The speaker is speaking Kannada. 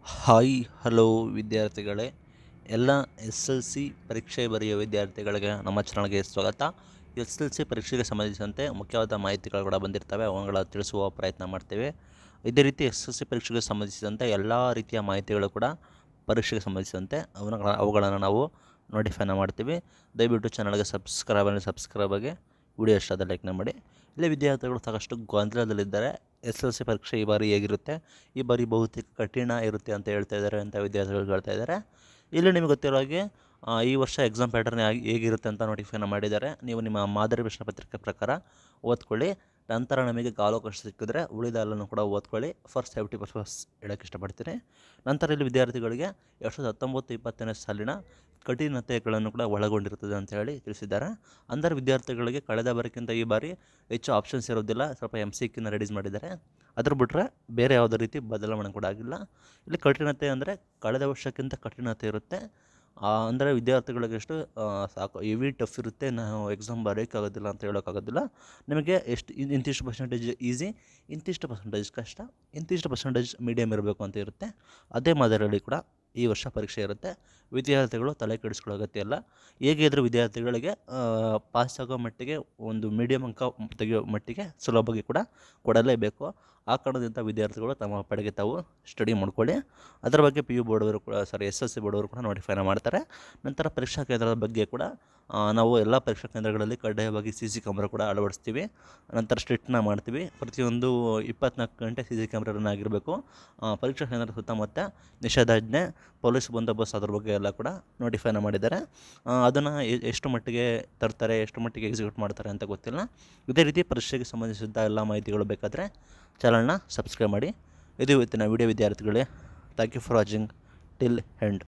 ಹಾಯ್ ಹಲೋ ವಿದ್ಯಾರ್ಥಿಗಳೇ ಎಲ್ಲ ಎಸ್ ಎಲ್ ಸಿ ಪರೀಕ್ಷೆ ಬರೆಯುವ ವಿದ್ಯಾರ್ಥಿಗಳಿಗೆ ನಮ್ಮ ಚಾನಲ್ಗೆ ಸ್ವಾಗತ ಎಸ್ ಎಲ್ ಸಿ ಪರೀಕ್ಷೆಗೆ ಸಂಬಂಧಿಸಿದಂತೆ ಮುಖ್ಯವಾದ ಮಾಹಿತಿಗಳು ಕೂಡ ಬಂದಿರ್ತವೆ ಅವುಗಳ ತಿಳಿಸುವ ಪ್ರಯತ್ನ ಮಾಡ್ತೇವೆ ಇದೇ ರೀತಿ ಎಸ್ ಎಲ್ ಸಿ ಪರೀಕ್ಷೆಗೆ ಸಂಬಂಧಿಸಿದಂತೆ ಎಲ್ಲ ರೀತಿಯ ಮಾಹಿತಿಗಳು ಕೂಡ ಪರೀಕ್ಷೆಗೆ ಸಂಬಂಧಿಸಿದಂತೆ ಅವನ ಅವುಗಳನ್ನು ನಾವು ನೋಟಿಫೈನ ಮಾಡ್ತೀವಿ ದಯವಿಟ್ಟು ಚಾನಲ್ಗೆ ಸಬ್ಸ್ಕ್ರೈಬ್ ಅಂದರೆ ಸಬ್ಸ್ಕ್ರೈಬ್ ಆಗಿ ವಿಡಿಯೋ ಇಷ್ಟ ಆದ ಲೈಕ್ನ ಮಾಡಿ ಇಲ್ಲಿ ವಿದ್ಯಾರ್ಥಿಗಳು ಸಾಕಷ್ಟು ಗೊಂದಲದಲ್ಲಿದ್ದಾರೆ ಎಸ್ ಎಲ್ ಸಿ ಪರೀಕ್ಷೆ ಈ ಬಾರಿ ಹೇಗಿರುತ್ತೆ ಈ ಬಾರಿ ಬಹುತೇಕ ಕಠಿಣ ಇರುತ್ತೆ ಅಂತ ಹೇಳ್ತಾ ಇದ್ದಾರೆ ಅಂತ ವಿದ್ಯಾರ್ಥಿಗಳು ಹೇಳ್ತಾ ಇದ್ದಾರೆ ಇಲ್ಲಿ ನಿಮಗೆ ಗೊತ್ತಿರೋ ಹಾಗೆ ಆ, ಈ ವರ್ಷ ಎಕ್ಸಾಮ್ ಪ್ಯಾಟರ್ನ್ ಹೇಗಿರುತ್ತೆ ಅಂತ ನೋಟಿಫೈನ ಮಾಡಿದ್ದಾರೆ ನೀವು ನಿಮ್ಮ ಮಾದರಿ ಪ್ರಶ್ನೆ ಪತ್ರಿಕೆ ಪ್ರಕಾರ ಓದ್ಕೊಳ್ಳಿ ನಂತರ ನಮಗೆ ಕಾಲಾವಕಾಶ ಸಿಕ್ಕಿದ್ರೆ ಉಳಿದ ಎಲ್ಲನೂ ಕೂಡ ಓದ್ಕೊಳ್ಳಿ ಫಸ್ಟ್ ಸೆವೆಂಟಿ ಪರ್ಸಸ್ ಹೇಳೋಕ್ಕೆ ಇಷ್ಟಪಡ್ತೀನಿ ನಂತರ ಇಲ್ಲಿ ವಿದ್ಯಾರ್ಥಿಗಳಿಗೆ ಎರಡು ಸಾವಿರದ ಹತ್ತೊಂಬತ್ತು ಇಪ್ಪತ್ತನೇ ಸಾಲಿನ ಕಠಿಣತೆಗಳನ್ನು ಕೂಡ ಒಳಗೊಂಡಿರ್ತದೆ ಅಂತ ಹೇಳಿ ತಿಳಿಸಿದ್ದಾರೆ ಅಂದರೆ ವಿದ್ಯಾರ್ಥಿಗಳಿಗೆ ಕಳೆದ ಬಾರಿಗಿಂತ ಈ ಬಾರಿ ಹೆಚ್ಚು ಆಪ್ಷನ್ಸ್ ಇರೋದಿಲ್ಲ ಸ್ವಲ್ಪ ಎಮ್ ಸಿ ಕ್ಯೂನ ರೆಡೀಸ್ ಮಾಡಿದ್ದಾರೆ ಅದ್ರ ಬಿಟ್ಟರೆ ಬೇರೆ ಯಾವುದೇ ರೀತಿ ಬದಲಾವಣೆ ಕೂಡ ಆಗಿಲ್ಲ ಇಲ್ಲಿ ಕಠಿಣತೆ ಅಂದರೆ ಕಳೆದ ವರ್ಷಕ್ಕಿಂತ ಕಠಿಣತೆ ಇರುತ್ತೆ ಆ, ಅಂದರೆ ವಿದ್ಯಾರ್ಥಿಗಳಿಗೆ ಎಷ್ಟು ಆ, ಸಾಕು ಹೆವಿ ಟಫ್ ಇರುತ್ತೆ ನಾವು ಎಕ್ಸಾಮ್ ಬರೆಯೋಕ್ಕಾಗೋದಿಲ್ಲ ಅಂತ ಹೇಳೋಕ್ಕಾಗೋದಿಲ್ಲ ನಿಮಗೆ ಎಷ್ಟು ಇನ್- ಇಂತಿಷ್ಟು ಪರ್ಸೆಂಟೇಜ್ ಈಸಿ ಇಂತಿಷ್ಟು ಪರ್ಸೆಂಟೇಜ್ ಕಷ್ಟ ಇಂತಿಷ್ಟು ಪರ್ಸೆಂಟೇಜ್ ಮೀಡಿಯಮ್ ಇರಬೇಕು ಅಂತ ಇರುತ್ತೆ ಅದೇ ಮಾದರಿಯಲ್ಲಿ ಕೂಡ ಈ ವರ್ಷ ಪರೀಕ್ಷೆ ಇರುತ್ತೆ ವಿದ್ಯಾರ್ಥಿಗಳು ತಲೆ ಕೆಡಿಸ್ಕೊಳ್ಳೋ ಅಗತ್ಯ ಇಲ್ಲ ಹೇಗೆ ಇದ್ರೂ ವಿದ್ಯಾರ್ಥಿಗಳಿಗೆ ಪಾಸ್ ಆಗೋ ಮಟ್ಟಿಗೆ ಒಂದು ಮೀಡಿಯಮ್ ಅಂಕ ತೆಗೆಯೋ ಮಟ್ಟಿಗೆ ಸುಲಭವಾಗಿ ಕೂಡ ಕೊಡಲೇಬೇಕು ಆ ಕಾರಣದಿಂದ ವಿದ್ಯಾರ್ಥಿಗಳು ತಮ್ಮ ಪಡೆಗೆ ತಾವು ಸ್ಟಡಿ ಮಾಡ್ಕೊಳ್ಳಿ ಅದರ ಬಗ್ಗೆ ಪಿ ಯು ಬೋರ್ಡವರು ಕೂಡ ಸಾರಿ ಎಸ್ ಎಲ್ ಸಿ ಬೋರ್ಡವರು ಕೂಡ ನೋಟಿಫೈನ ಮಾಡ್ತಾರೆ ನಂತರ ಪರೀಕ್ಷಾ ಕೇಂದ್ರದ ಬಗ್ಗೆ ಕೂಡ ಆ, ನಾವು ಎಲ್ಲ ಪರೀಕ್ಷಾ ಕೇಂದ್ರಗಳಲ್ಲಿ ಕಡ್ಡಾಯವಾಗಿ ಸಿ ಸಿ ಕ್ಯಾಮ್ರಾ ಕೂಡ ಅಳವಡಿಸ್ತೀವಿ ನಂತರ ಸ್ಟ್ರಿಕ್ಟ್ನ ಮಾಡ್ತೀವಿ ಪ್ರತಿಯೊಂದು ಇಪ್ಪತ್ನಾಲ್ಕು ಗಂಟೆ ಸಿ ಸಿ ಕ್ಯಾಮ್ರಾ ರನ್ ಆಗಿರಬೇಕು ಆ, ಪರೀಕ್ಷಾ ಕೇಂದ್ರದ ಸುತ್ತಮುತ್ತ ನಿಷೇಧಾಜ್ಞೆ ಪೊಲೀಸ್ ಬಂದೋಬಸ್ತ್ ಅದ್ರ ಬಗ್ಗೆ ಎಲ್ಲ ಕೂಡ ನೋಟಿಫೈನ ಮಾಡಿದ್ದಾರೆ ಅದನ್ನು ಎಷ್ಟು ಮಟ್ಟಿಗೆ ತರ್ತಾರೆ ಎಷ್ಟು ಮಟ್ಟಿಗೆ ಎಕ್ಸಿಕ್ಯೂಟ್ ಮಾಡ್ತಾರೆ ಅಂತ ಗೊತ್ತಿಲ್ಲ ಇದೇ ರೀತಿ ಪರೀಕ್ಷೆಗೆ ಸಂಬಂಧಿಸಿದ ಎಲ್ಲ ಮಾಹಿತಿಗಳು ಬೇಕಾದರೆ ಚಾನಲ್ನ ಸಬ್ಸ್ಕ್ರೈಬ್ ಮಾಡಿ ಇದು ಇವತ್ತಿನ ವಿಡಿಯೋ ವಿದ್ಯಾರ್ಥಿಗಳೇ thank you for watching till end